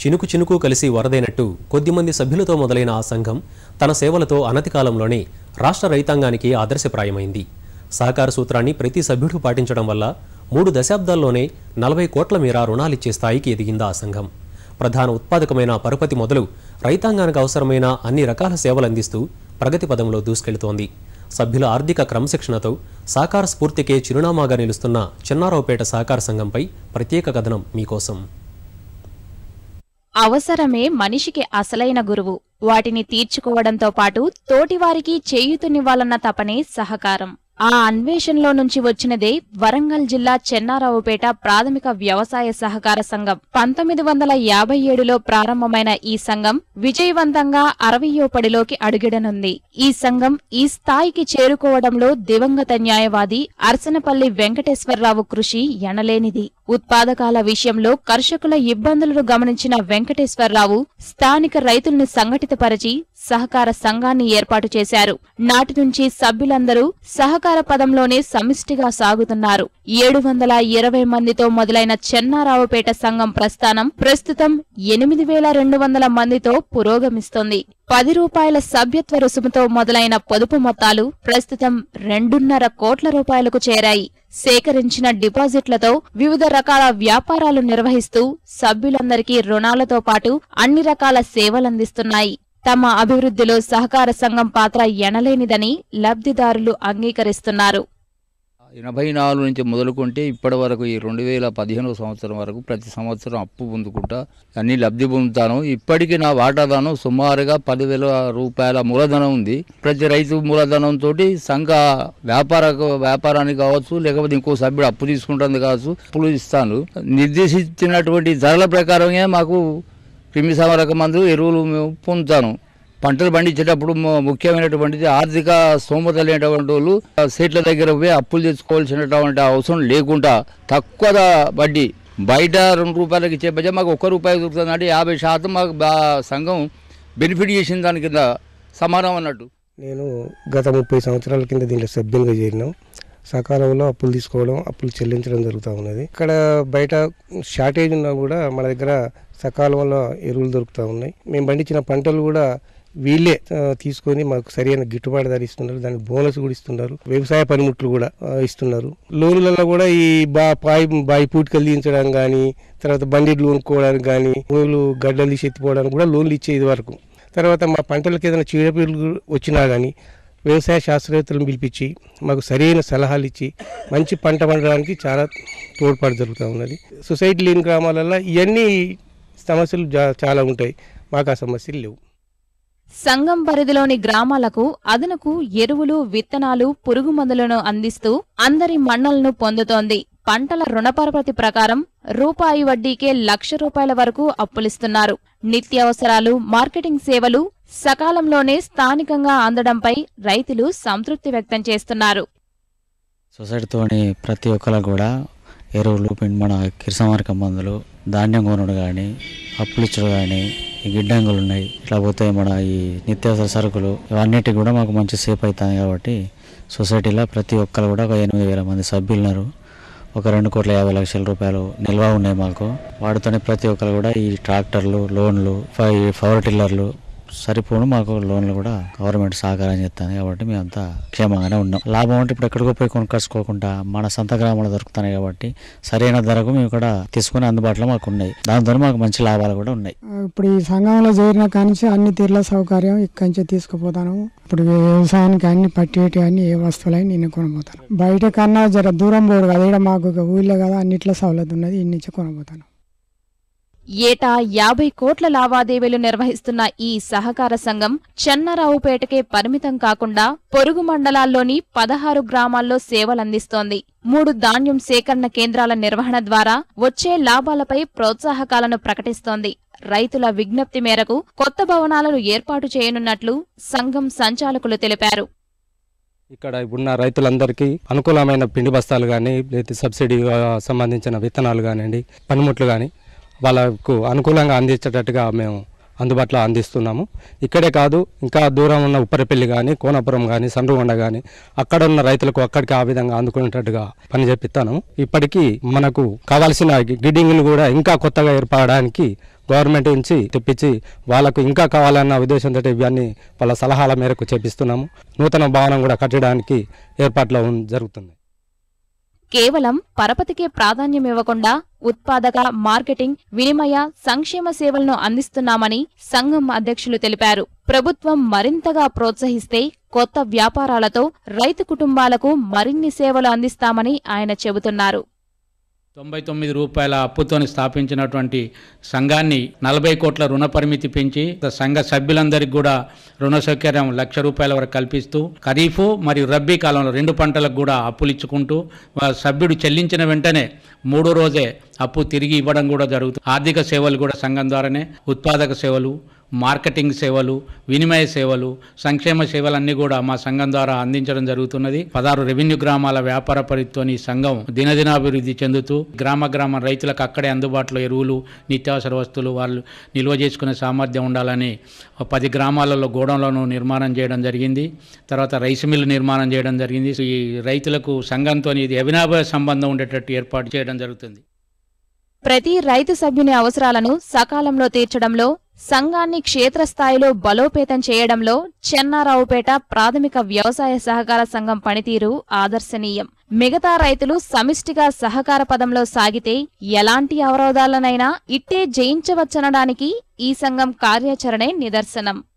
చినుకు చినుకు కలిసి వరదైనట్టు కొద్దిమంది సభ్యులతో మొదలైన ఆ సంఘం తన సేవలతో అనతి కాలంలోనే రాష్ట్ర రైతాంగానికి ఆదర్శప్రాయమైంది సహకార సూత్రాన్ని ప్రతి సభ్యుడు పాటించడం వల్ల మూడు దశాబ్దాల్లోనే నలభై కోట్ల మేర రుణాలిచ్చే స్థాయికి ఎదిగిందా ఆ సంఘం ప్రధాన ఉత్పాదకమైన పరపతి మొదలు రైతాంగానికి అవసరమైన అన్ని రకాల సేవలు అందిస్తూ ప్రగతి పదంలో దూసుకెళ్తోంది సభ్యుల ఆర్థిక క్రమశిక్షణతో సహకార స్ఫూర్తికే చిరునామాగా నిలుస్తున్న చెన్నారావుపేట సహకార సంఘంపై ప్రత్యేక కథనం మీకోసం అవసరమే మనిషికి అసలైన గురువు వాటిని తీర్చుకోవడంతో పాటు తోటివారికి చేయూతనివ్వాలన్న తపనే సహకారం ఆ అన్వేషణలో నుంచి వచ్చినదే వరంగల్ జిల్లా చెన్నారావుపేట ప్రాథమిక వ్యవసాయ సహకార సంఘం పంతొమ్మిది వందల యాభై ఏడులో ప్రారంభమైన ఈ సంఘం విజయవంతంగా అరవయో పడిలోకి అడుగిడనుంది ఈ సంఘం ఈ స్థాయికి చేరుకోవడంలో దివంగత న్యాయవాది అర్సనపల్లి వెంకటేశ్వరరావు కృషి ఎనలేనిది ఉత్పాదకాల విషయంలో కర్షకుల ఇబ్బందులను గమనించిన వెంకటేశ్వరరావు స్థానిక రైతుల్ని సంఘటితపరిచి సహకార సంఘాన్ని ఏర్పాటు చేశారు నాటి నుంచి సభ్యులందరూ సహకార పదంలోనే సమిష్టిగా సాగుతున్నారు ఏడు వందల ఇరవై మందితో మొదలైన చెన్నారావుపేట సంఘం ప్రస్థానం ప్రస్తుతం ఎనిమిది వేల రెండు వందల మందితో పురోగమిస్తోంది పది రూపాయల సభ్యత్వ రుసుముతో మొదలైన పొదుపు మొత్తాలు ప్రస్తుతం రెండున్నర కోట్ల రూపాయలకు చేరాయి సేకరించిన డిపాజిట్లతో వివిధ రకాల వ్యాపారాలు నిర్వహిస్తూ సభ్యులందరికీ రుణాలతో పాటు అన్ని రకాల సేవలందిస్తున్నాయి తమ అభివృద్ధిలో సహకార సంఘం పాత్ర ఎనలేనిదని లబ్ధిదారులు అంగీకరిస్తున్నారు ఎనభై నాలుగు నుంచి మొదలుకుంటే ఇప్పటి వరకు ఈ రెండు వేల పదిహేను సంవత్సరం వరకు ప్రతి సంవత్సరం అప్పు పొందుకుంటా అన్ని లబ్ధి పొందుతాను ఇప్పటికీ నా వాటాదానం సుమారుగా పదివేల రూపాయల మూలధనం ఉంది ప్రతి రైతు మూలధనంతో సంఘ వ్యాపార వ్యాపారానికి కావచ్చు లేకపోతే ఇంకో సభ్యుడు అప్పు తీసుకుంటుంది కావచ్చు అప్పులు ఇస్తాను నిర్దేశించినటువంటి ధరల ప్రకారమే మాకు క్రిమి సంహారక మందులు ఎరువులు మేము పొందుతాను పంటలు పండించేటప్పుడు ము- ముఖ్యమైనటువంటిది ఆర్థిక స్తోమత లేనటువంటి వాళ్ళు ఆ సేట్ల దగ్గర పోయి అప్పులు తెచ్చుకోవాల్సినటువంటి అవసరం లేకుండా తక్కువ ద- వడ్డీ బయట రెండు రూపాయలకి ఇచ్చే బజ మాకు ఒక్క రూపాయి దొరుకుతుంది అంటే యాభై శాతం మాకు బా- సంఘం బెనిఫిట్ చేసిన దాని కింద సమానం అన్నట్టు నేను గత ముప్పై సంవత్సరాల కింద దీంట్లో సభ్యునిగా చేరినాం సకాలంలో అప్పులు తీసుకోవడం అప్పులు చెల్లించడం జరుగుతూ ఉన్నది ఇక్కడ బయట షార్టేజ్ ఉన్నా కూడా మన దగ్గర సకాలంలో ఎరువులు దొరుకుతూ ఉన్నాయి మేము పండించిన పంటలు కూడా వీళ్ళే ఆ, తీసుకొని మాకు సరైన గిట్టుబాటు ధర ఇస్తున్నారు దానికి బోనస్ కూడా ఇస్తున్నారు వ్యవసాయ పనిముట్లు కూడా ఆ, ఇస్తున్నారు లోన్లలో కూడా ఈ బా పాయి బాయి పూటికలు తీయించడం కానీ తర్వాత బండి కొనుక్కోవడానికి కానీ భూములు గడ్డలు తీసి ఎత్తిపోవడానికి కూడా లోన్లు ఇచ్చేది వరకు తర్వాత మా పంటలకు ఏదైనా చీడపీడలు వచ్చినా కానీ వ్యవసాయ శాస్త్రవేత్తలను పిలిపించి మాకు సరైన సలహాలు ఇచ్చి మంచి పంట పండడానికి చాలా తోడ్పాటు జరుగుతూ ఉన్నది సొసైటీ లేని గ్రామాలలో ఇవన్నీ సమస్యలు జా- చాలా ఉంటాయి మాకు ఆ సమస్యలు లేవు సంఘం పరిధిలోని గ్రామాలకు అదనకు ఎరువులు విత్తనాలు పురుగు మందులను అందిస్తూ అందరి మన్నలను పొందుతోంది పంటల రుణపరపతి ప్రకారం రూపాయి వడ్డీకే లక్ష రూపాయల వరకు అప్పులిస్తున్నారు నిత్యావసరాలు మార్కెటింగ్ సేవలు సకాలంలోనే స్థానికంగా అందడంపై రైతులు సంతృప్తి వ్యక్తం చేస్తున్నారు సొసైటీతోని ప్రతి ఒక్కరికి కూడా ఎరువులు పిండి మన కిరసమారక మందులు ధాన్యం కొనుడు కానీ అప్పులు ఇచ్చుడు కానీ ఈ గిడ్డంగులు ఉన్నాయి ఇట్లా పోతే మన ఈ నిత్యావసర సరుకులు ఇవన్నిటికి కూడా మాకు మంచి సేఫ్ అవుతుంది కాబట్టి సొసైటీలో ప్రతి ఒక్కరు కూడా ఒక ఎనిమిది వేల మంది సభ్యులు ఉన్నారు ఒక రెండు కోట్ల యాభై లక్షల రూపాయలు నిల్వ ఉన్నాయి మాకు వాటితోనే ప్రతి ఒక్కరు కూడా ఈ ట్రాక్టర్లు లోన్లు ఫై పవర్ టిల్లర్లు సరిపోను మాకు లోన్లు కూడా గవర్నమెంట్ సహకారం చేస్తాను కాబట్టి మేమంతా క్షేమంగానే ఉన్నాం లాభం అంటే ఇప్పుడు ఎక్కడికో పోయి కొనుక్కోకుండా మన సొంత గ్రామంలో దొరుకుతున్నాయి కాబట్టి సరైన ధరకు మేము కూడా తీసుకుని అందుబాటులో మాకు ఉన్నాయి దాంతో మాకు మంచి లాభాలు కూడా ఉన్నాయి ఇప్పుడు ఈ సంఘంలో చేరిన కానించి అన్ని తీర్ల సౌకర్యం ఇక్కడి నుంచి తీసుకుపోతాను ఇప్పుడు వ్యవసాయానికి అన్ని పట్టేటి అన్ని ఏ వస్తువులైనా నేను కొనబోతాను బయట కన్నా జర దూరం పోడు కదా ఇక్కడ మాకు ఒక ఊళ్ళో కదా అన్నిట్లో సౌలత్ ఉన్నది ఇన్ని నుంచి కొనబోతాను ఏటా యాభై కోట్ల లావాదేవీలు నిర్వహిస్తున్న ఈ సహకార సంఘం చెన్నరావుపేటకే పరిమితం కాకుండా పొరుగు మండలాల్లోని పదహారు గ్రామాల్లో సేవలందిస్తోంది మూడు ధాన్యం సేకరణ కేంద్రాల నిర్వహణ ద్వారా వచ్చే లాభాలపై ప్రోత్సాహకాలను ప్రకటిస్తోంది రైతుల విజ్ఞప్తి మేరకు కొత్త భవనాలను ఏర్పాటు చేయనున్నట్లు సంఘం సంచాలకులు తెలిపారు ఇక్కడ ఉన్న రైతులందరికీ అనుకూలమైన పిండి బస్తాలు కానీ లేదా సబ్సిడీ ఆ, సంబంధించిన విత్తనాలు కానివ్వండి పనిముట్లు కానీ వాళ్ళకు అనుకూలంగా అందించేటట్టుగా మేము అందుబాటులో అందిస్తున్నాము ఇక్కడే కాదు ఇంకా దూరం ఉన్న ఉప్పరపల్లి కానీ కోనపురం కానీ సండ్రుగొండ కానీ అక్కడ ఉన్న రైతులకు అక్కడికి ఆ విధంగా అందుకునేటట్టుగా పని చేపిస్తాను ఇప్పటికీ మనకు కావాల్సిన గిడ్డింగ్లు కూడా ఇంకా కొత్తగా ఏర్పడడానికి గవర్నమెంట్ నుంచి తెప్పించి వాళ్ళకు ఇంకా కావాలన్న ఉద్దేశంతో ఇవన్నీ వాళ్ళ సలహాల మేరకు చేపిస్తున్నాము నూతన భవనం కూడా కట్టడానికి ఏర్పాట్లో ఉన్- జరుగుతుంది కేవలం పరపతికే ప్రాధాన్యమివ్వకుండా ఉత్పాదక మార్కెటింగ్ వినిమయ సంక్షేమ సేవలను అందిస్తున్నామని సంఘం అధ్యక్షులు తెలిపారు ప్రభుత్వం మరింతగా ప్రోత్సహిస్తే కొత్త వ్యాపారాలతో రైతు కుటుంబాలకు మరిన్ని సేవలు అందిస్తామని ఆయన చెబుతున్నారు తొంభై తొమ్మిది రూపాయల అప్పుతోని స్థాపించినటువంటి సంఘాన్ని నలభై కోట్ల రుణ పరిమితి పెంచి సంఘ సభ్యులందరికీ కూడా రుణ సౌకర్యం లక్ష రూపాయల వరకు కల్పిస్తూ ఖరీఫ్ మరియు రబ్బీ కాలంలో రెండు పంటలకు కూడా అప్పులు ఇచ్చుకుంటూ వా- సభ్యుడు చెల్లించిన వెంటనే మూడో రోజే అప్పు తిరిగి ఇవ్వడం కూడా జరుగుతుంది ఆర్థిక సేవలు కూడా సంఘం ద్వారానే ఉత్పాదక సేవలు మార్కెటింగ్ సేవలు వినిమయ సేవలు సంక్షేమ సేవలన్నీ కూడా మా సంఘం ద్వారా అందించడం జరుగుతున్నది పదహారు రెవెన్యూ గ్రామాల వ్యాపార పరిధితోని ఈ సంఘం దినదినాభివృద్ధి చెందుతూ గ్రామ గ్రామ రైతులకు అక్కడే అందుబాటులో ఎరువులు నిత్యావసర వస్తువులు వాళ్ళు నిల్వ చేసుకునే సామర్థ్యం ఉండాలని పది గ్రామాలలో గోడౌన్లను నిర్మాణం చేయడం జరిగింది తర్వాత రైస్ మిల్లు నిర్మాణం చేయడం జరిగింది ఈ రైతులకు సంఘంతో ఇది అవినాభావ సంబంధం ఉండేటట్టు ఏర్పాటు చేయడం జరుగుతుంది ప్రతి రైతు సభ్యుని అవసరాలను సకాలంలో తీర్చడంలో సంఘాన్ని క్షేత్రస్థాయిలో బలోపేతం చేయడంలో చెన్నారావుపేట ప్రాథమిక వ్యవసాయ సహకార సంఘం పనితీరు ఆదర్శనీయం మిగతా రైతులు సమిష్టిగా సహకార పదంలో సాగితే ఎలాంటి అవరోధాలనైనా ఇట్టే జయించవచ్చనడానికి ఈ సంఘం కార్యాచరణే నిదర్శనం